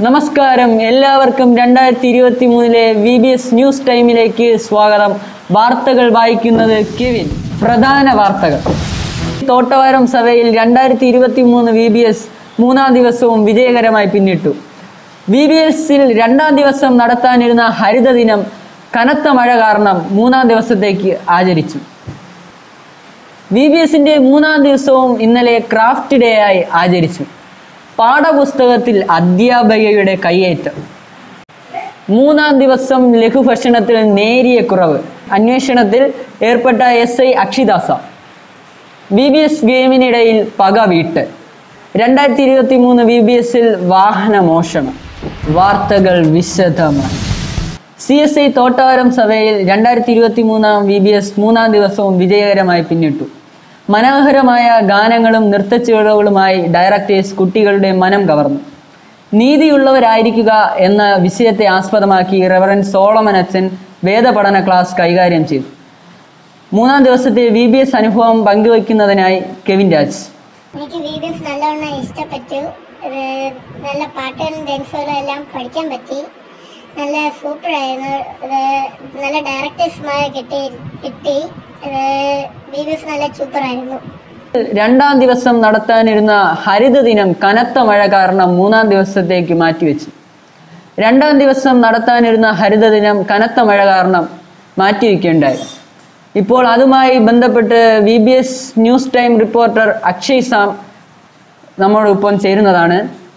നമസ്കാരം എല്ലാവർക്കും രണ്ടായിരത്തി ഇരുപത്തി മൂന്നിലെ വി ബി എസ് ന്യൂസ് ടൈമിലേക്ക് സ്വാഗതം വാർത്തകൾ വായിക്കുന്നത് കെവിൻ പ്രധാന വാർത്തകൾ തോട്ടവാരം സഭയിൽ രണ്ടായിരത്തി ഇരുപത്തി മൂന്ന് വി ബി എസ് മൂന്നാം ദിവസവും വിജയകരമായി പിന്നിട്ടു വി ബി എസിൽ രണ്ടാം ദിവസം നടത്താനിരുന്ന ഹരിത ദിനം കനത്ത മഴ കാരണം മൂന്നാം ദിവസത്തേക്ക് ആചരിച്ചു വി ബി എസിന്റെ മൂന്നാം ദിവസവും ഇന്നലെ ക്രാഫ്റ്റ് ഡേ ആയി ആചരിച്ചു പാഠപുസ്തകത്തിൽ അധ്യാപകയുടെ കയ്യേറ്റം മൂന്നാം ദിവസം ലഘുഭക്ഷണത്തിൽ നേരിയ കുറവ് അന്വേഷണത്തിൽ ഏർപ്പെട്ട എസ് ഐ അക്ഷിദാസ വി ബി എസ് ഗെയിമിനിടയിൽ പക വീട്ട് രണ്ടായിരത്തി ഇരുപത്തി മൂന്ന് വി ബി എസിൽ വാഹന മോഷണം വാർത്തകൾ വിശദമായി സി എസ് ഐ തോട്ടവരം സഭയിൽ രണ്ടായിരത്തി ഇരുപത്തി മൂന്നാം വി ബി എസ് മൂന്നാം ദിവസവും വിജയകരമായി പിന്നിട്ടു മനോഹരമായ ഗാനങ്ങളും നൃത്തച്ചുവടുകളുമായി ഡയറക്ടേഴ്സ് കുട്ടികളുടെ മനം കവർന്നു നീതിയുള്ളവരായിരിക്കുക എന്ന വിഷയത്തെ ആസ്പദമാക്കി റവറൻ സോളമൻ അച്ഛൻ വേദപഠന ക്ലാസ് കൈകാര്യം ചെയ്തു മൂന്നാം ദിവസത്തെ വി ബി എസ് അനുഭവം പങ്കുവയ്ക്കുന്നതിനായി കെവിൻ രാജ് എനിക്ക് വീഡിയോസ് നല്ലവണ്ണം ഇഷ്ടപ്പെട്ടു ഇത് നല്ല പാട്ടുകളും ഡാൻസുകളും എല്ലാം പഠിക്കാൻ പറ്റി നല്ല സൂപ്പറായിരുന്നു ഇത് നല്ല ഡയറക്ടേഴ്സുമാരെ കിട്ടി കിട്ടി ഇത് വീഡിയോസ് നല്ല സൂപ്പറായിരുന്നു രണ്ടാം ദിവസം നടത്താനിരുന്ന ഹരിത ദിനം കനത്ത മഴ കാരണം മൂന്നാം ദിവസത്തേക്ക് മാറ്റിവെച്ചു രണ്ടാം ദിവസം നടത്താനിരുന്ന ഹരിത ദിനം കനത്ത മഴ കാരണം മാറ്റിവെക്കുകയുണ്ടായി ഇപ്പോൾ അതുമായി ബന്ധപ്പെട്ട് V B S news time reporter Akshay Sam നമ്മോടൊപ്പം ചേരുന്നതാണ്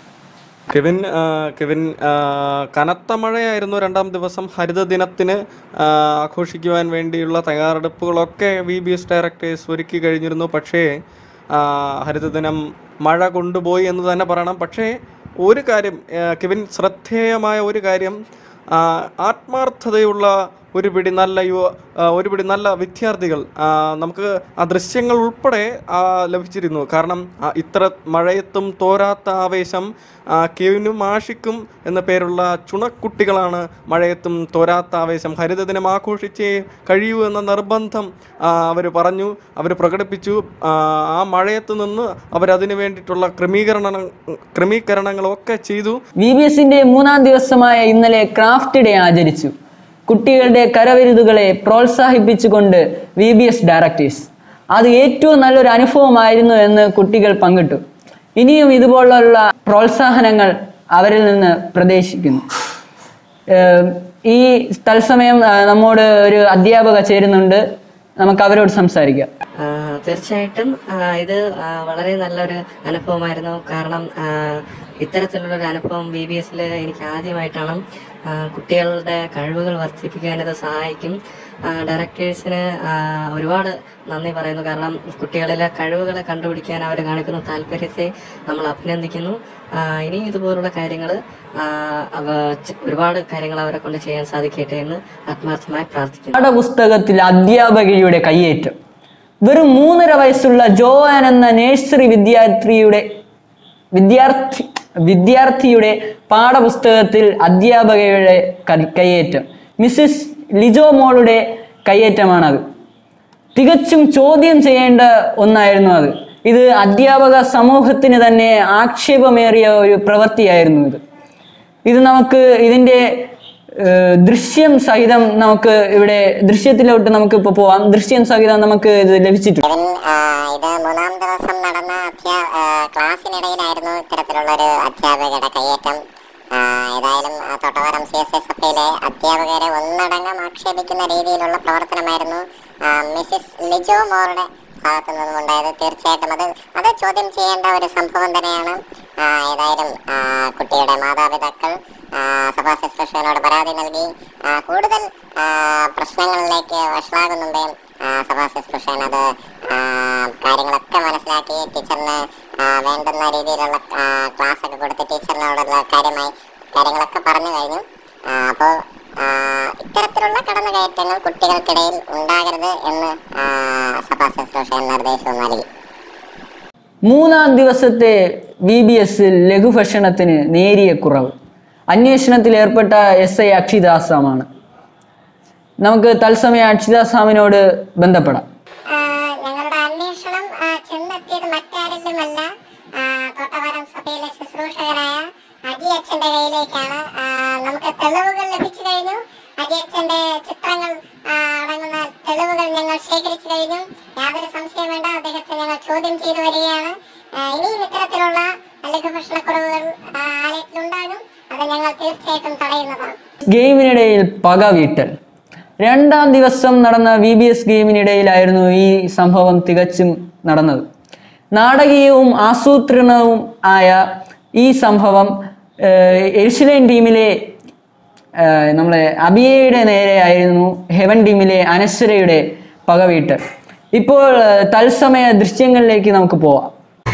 കെവിൻ ആ, കെവിൻ ആ, കനത്ത മഴയായിരുന്നു രണ്ടാം ദിവസം ഹരിത ദിനത്തിന് ആ, ആഘോഷിക്കുവാൻ വേണ്ടിയുള്ള തയ്യാറെടുപ്പുകളൊക്കെ വി ബി എസ് ഡയറക്ടേഴ്സ് ഒരുക്കി കഴിഞ്ഞിരുന്നു പക്ഷേ ആ, ഹരിത ദിനം മഴ കൊണ്ടുപോയി എന്ന് തന്നെ പറയണം പക്ഷേ ഒരു കാര്യം ആ, കെവിൻ ശ്രദ്ധേയമായ ഒരു കാര്യം ആ, ആത്മാർത്ഥതയുള്ള ഒരു പിടി നല്ല യുവ ആ, ഒരു പിടി നല്ല വിദ്യാർത്ഥികൾ ആ, നമുക്ക് ആ ദൃശ്യങ്ങൾ ഉൾപ്പെടെ ആ, ലഭിച്ചിരുന്നു കാരണം ആ, ഇത്ര മഴയത്തും തോരാത്ത ആവേശം ആ, കെവിനും ആഷിക്കും എന്ന പേരുള്ള ചുണക്കുട്ടികളാണ് മഴയത്തും തോരാത്ത ആവേശം ഹരിതദിനം ആഘോഷിച്ചേ കഴിയൂ എന്ന നിർബന്ധം അവർ പറഞ്ഞു അവർ പ്രകടിപ്പിച്ചു ആ, ആ മഴയത്ത് നിന്ന് അവരതിനു വേണ്ടിയിട്ടുള്ള ക്രമീകരണ ക്രമീകരണങ്ങളൊക്കെ ചെയ്തു വി ബി എസിന്റെ മൂന്നാം ദിവസമായ ഇന്നലെ ക്രാഫ്റ്റ് ഡേ ആചരിച്ചു കുട്ടികളുടെ കരവിരുതുകളെ പ്രോത്സാഹിപ്പിച്ചുകൊണ്ട് വി ബി എസ് ഡയറക്ടേഴ്സ് അത് ഏറ്റവും നല്ലൊരു അനുഭവമായിരുന്നു എന്ന് കുട്ടികൾ പങ്കിട്ടു ഇനിയും ഇതുപോലുള്ള പ്രോത്സാഹനങ്ങൾ അവരിൽ നിന്ന് പ്രതീക്ഷിക്കുന്നു ഏഹ് ഈ തത്സമയം ആ, നമ്മോട് ഒരു അധ്യാപക ചേരുന്നുണ്ട് നമുക്ക് അവരോട് സംസാരിക്കാം ആ, തീർച്ചയായിട്ടും ആ, ഇത് ആ, വളരെ നല്ലൊരു അനുഭവമായിരുന്നു കാരണം ആ, ഇത്തരത്തിലുള്ള ഒരു അനുഭവം ബി ബി എസിൽ എനിക്ക് ആദ്യമായിട്ടാണ് ആ, കുട്ടികളുടെ കഴിവുകൾ വർദ്ധിപ്പിക്കാൻ ഇത് സഹായിക്കും ആ, ഡയറക്ടേഴ്സിന് ആ, ഒരുപാട് നന്ദി പറയുന്നു കാരണം കുട്ടികളിലെ കഴിവുകളെ കണ്ടുപിടിക്കാൻ അവർ കാണിക്കുന്ന താല്പര്യത്തെ നമ്മൾ അഭിനന്ദിക്കുന്നു ആ, ഇനി ഇതുപോലുള്ള കാര്യങ്ങൾ ഒരുപാട് കാര്യങ്ങൾ അവരെ കൊണ്ട് ചെയ്യാൻ സാധിക്കട്ടെ എന്ന് ആത്മാർത്ഥമായി പ്രാർത്ഥിക്കുന്നു പാഠപുസ്തകത്തിൽ അധ്യാപകയുടെ കയ്യേറ്റം വെറും മൂന്നര വയസ്സുള്ള ജോവാൻ എന്ന നേഴ്സറി വിദ്യാർത്ഥിയുടെ വിദ്യാർത്ഥി വിദ്യാർത്ഥിയുടെ പാഠപുസ്തകത്തിൽ അധ്യാപകയുടെ ക- കയ്യേറ്റം മിസ്സിസ് ലിജോ മോളുടെ കയ്യേറ്റമാണത് തികച്ചും ചോദ്യം ചെയ്യേണ്ട ഒന്നായിരുന്നു അത് ഇത് അധ്യാപക സമൂഹത്തിന് തന്നെ ആക്ഷേപമേറിയ ഒരു പ്രവൃത്തിയായിരുന്നു ഇത് ഇത് നമുക്ക് ഇതിന്റെ ഏഹ്, ദൃശ്യം സഹിതം നമുക്ക് ഇവിടെ ദൃശ്യത്തിലോട്ട് നമുക്ക് ഇപ്പോൾ പോവാം ദൃശ്യം സഹിതം നമുക്ക് ഇത് ലഭിച്ചിട്ടുണ്ട് കെവിൻ ആ, ഇത് മൂന്നാം ദിവസം നടന്ന അധ്യാ ആ, ക്ലാസ്സിനിടയിലായിരുന്നു ഇത്തരത്തിലുള്ള ഒരു അധ്യാപകരുടെ കയ്യേറ്റം ആ, ഏതായാലും ആ, തൊട്ടവാരം സി എസ് എസ് എഫയിലെ അധ്യാപകരെ ഒന്നടങ്കം ആക്ഷേപിക്കുന്ന രീതിയിലുള്ള പ്രവർത്തനമായിരുന്നു ആ, മിസ്സിസ് ലിജോ മോറുടെ ഭാഗത്തു നിന്നും ഉണ്ടായത് തീർച്ചയായിട്ടും അത് അത് ചോദ്യം ചെയ്യേണ്ട ഒരു സംഭവം തന്നെയാണ് ആ, ഏതായാലും ആ, കുട്ടിയുടെ മാതാപിതാക്കൾ ആ, സഭാ ശുശ്രൂഷകനോട് പരാതി നൽകി ആ, കൂടുതൽ ആ, പ്രശ്നങ്ങളിലേക്ക് വഷളാകുന്നുണ്ട് ആ, സഭാ ശുശ്രൂഷൻ അത് ആ, കാര്യങ്ങളൊക്കെ മനസ്സിലാക്കി ടീച്ചറിന് ആ, വേണ്ടുന്ന രീതിയിലുള്ള ക്ലാസ് ഒക്കെ കൊടുത്ത് ടീച്ചറിനോടുള്ള കാര്യമായി കാര്യങ്ങളൊക്കെ പറഞ്ഞു കഴിഞ്ഞു അപ്പോൾ ഇത്തരത്തിലുള്ള കടന്നുകയറ്റങ്ങൾ കുട്ടികൾക്കിടയിൽ ഉണ്ടാകരുത് എന്ന് ആ, സഭാ ശുശ്രൂഷൻ നിർദ്ദേശവും നൽകി മൂന്നാം ദിവസത്തെ വി ബി എസിൽ ലഘുഭക്ഷണത്തിന് നേരിയ കുറവ് അന്വേഷണത്തിൽ ഏർപ്പെട്ട എസ് ഐ അക്ഷിദാസാമാണ് നമുക്ക് തത്സമയം അക്ഷിദാസാമിനോട് ബന്ധപ്പെടാം ആ, ഞങ്ങളുടെ അന്വേഷണം ആ, ചെന്നെത്തിയത് മറ്റാരിലുമല്ല ആ, തോട്ടവാരം സഭയിലെ ശുശ്രൂഷകനായ അജി അച്ഛന്റെ കയ്യിലേക്ക് അടങ്ങും ആ, അടങ്ങുന്ന തെളിവുകൾ ഞങ്ങൾ ശേഖരിച്ചു കഴിഞ്ഞു യാതൊരു സംശയം വേണ്ട അദ്ദേഹത്തെ ഞങ്ങൾ ചോദ്യം ചെയ്തു വരികയാണ് ആ, ഇനിയും ഇത്തരത്തിലുള്ള ലഘുഭക്ഷണക്കുറവുകൾ ആ, ആലയത്തിലുണ്ടാകും അത് ഞങ്ങൾ തീർച്ചയായിട്ടും തടയുന്നതാണ് ഗെയിമിനിടയിൽ പക വീട്ടൽ രണ്ടാം ദിവസം നടന്ന വി ബി എസ് ഗെയിമിനിടയിലായിരുന്നു ഈ സംഭവം തികച്ചും നടന്നത് നാടകീയവും ആസൂത്രണവും ആയ ഈ സംഭവം ഏഹ്, എരിശിലേൻ ടീമിലെ ഏഹ്, നമ്മളെ അബിയയുടെ നേരെ ആയിരുന്നു ഹെവൻ ടീമിലെ അനശ്വരയുടെ പകവീട്ടൽ ഇപ്പോൾ ഏഹ്, തത്സമയ ദൃശ്യങ്ങളിലേക്ക് നമുക്ക് പോവാം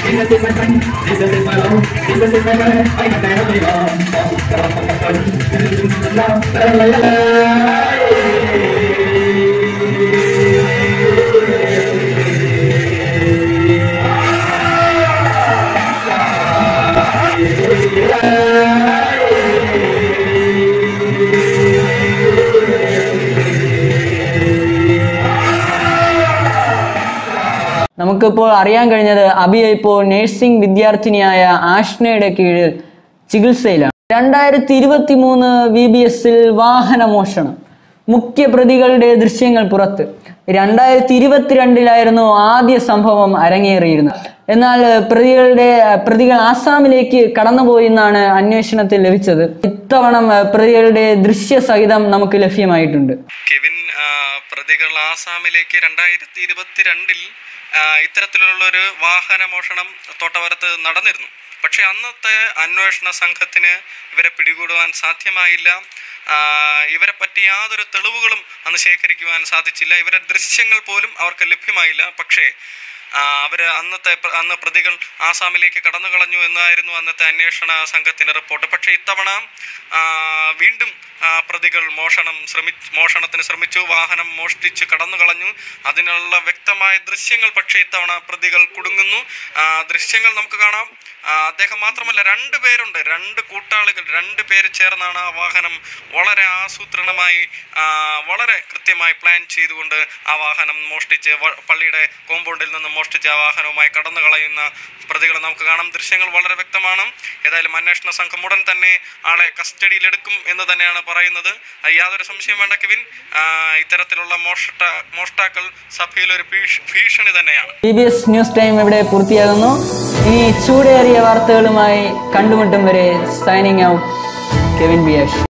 നമുക്കിപ്പോൾ അറിയാൻ കഴിഞ്ഞത് അബിയ ഇപ്പോൾ നഴ്സിംഗ് വിദ്യാർത്ഥിനിയായ ആഷ്നയുടെ കീഴിൽ ചികിത്സയിലാണ് രണ്ടായിരത്തി ഇരുപത്തി മൂന്ന് വി ബി എസിൽ വാഹനമോഷണം മുഖ്യ പ്രതികളുടെ ദൃശ്യങ്ങൾ പുറത്ത് രണ്ടായിരത്തി ഇരുപത്തിരണ്ടിലായിരുന്നു ആദ്യ സംഭവം അരങ്ങേറിയിരുന്നത് എന്നാൽ പ്രതികളുടെ പ്രതികൾ ആസാമിലേക്ക് കടന്നുപോയി എന്നാണ് അന്വേഷണത്തിൽ ലഭിച്ചത് ഇത്തവണ പ്രതികളുടെ ദൃശ്യസഹിതം നമുക്ക് ലഭ്യമായിട്ടുണ്ട് കെവിൻ ആ, പ്രതികൾ ആസാമിലേക്ക് രണ്ടായിരത്തി ഇരുപത്തിരണ്ടിൽ ഇത്തരത്തിലുള്ള ഒരു വാഹന മോഷണം തോട്ടവരത്ത് നടന്നിരുന്നു പക്ഷെ അന്നത്തെ അന്വേഷണ സംഘത്തിന് ഇവരെ പിടികൂടുവാൻ സാധ്യമായില്ല ആ, ഇവരെ പറ്റി യാതൊരു തെളിവുകളും അന്ന് ശേഖരിക്കുവാൻ സാധിച്ചില്ല ഇവരെ ദൃശ്യങ്ങൾ പോലും അവർക്ക് ലഭ്യമായില്ല പക്ഷേ ആ, അവര് അന്നത്തെ പ്ര- അന്ന് പ്രതികൾ ആസാമിലേക്ക് കടന്നു കളഞ്ഞു എന്നായിരുന്നു അന്നത്തെ അന്വേഷണ സംഘത്തിന്റെ റിപ്പോർട്ട് പക്ഷേ ഇത്തവണ ആ, വീണ്ടും ആ, പ്രതികൾ മോഷണം ശ്രമി മോഷണത്തിന് ശ്രമിച്ചു വാഹനം മോഷ്ടിച്ച് കടന്നു കളഞ്ഞു അതിനുള്ള വ്യക്തമായ ദൃശ്യങ്ങൾ പക്ഷേ ഇത്തവണ പ്രതികൾ കുടുങ്ങുന്നു ആ, ദൃശ്യങ്ങൾ നമുക്ക് കാണാം ആ, അദ്ദേഹം മാത്രമല്ല രണ്ട് പേരുണ്ട് രണ്ട് കൂട്ടാളികൾ രണ്ട് പേര് ചേർന്നാണ് ആ വാഹനം വളരെ ആസൂത്രണമായി ആ, വളരെ കൃത്യമായി പ്ലാൻ ചെയ്തുകൊണ്ട് ആ വാഹനം മോഷ്ടിച്ച് വ- പള്ളിയുടെ കോമ്പൗണ്ടിൽ നിന്ന് മോഷ്ടിച്ച് ആ വാഹനവുമായി കടന്നു കളയുന്ന പ്രതികളെ നമുക്ക് കാണാം ദൃശ്യങ്ങൾ വളരെ വ്യക്തമാണ് ഏതായാലും അന്വേഷണ സംഘം ഉടൻ തന്നെ ആളെ കസ്റ്റഡിയിലെടുക്കും എന്ന് തന്നെയാണ് പറയുന്നത് ആ, യാതൊരു സംശയം വേണ്ട കെവിൻ ആ, ഇത്തരത്തിലുള്ള മോഷ്ട മോഷ്ടാക്കൾ സഭയിൽ ഒരു ഭീഷ- ഭീഷണി തന്നെയാണ് B B S news time ഇവിടെ പൂർത്തിയാകുന്നു ഇനി ചൂടേറിയ വാർത്തകളുമായി കണ്ടുമുട്ടും വരെ സൈനിങ് ഔട്ട് കെവിൻ ബിയാഷ്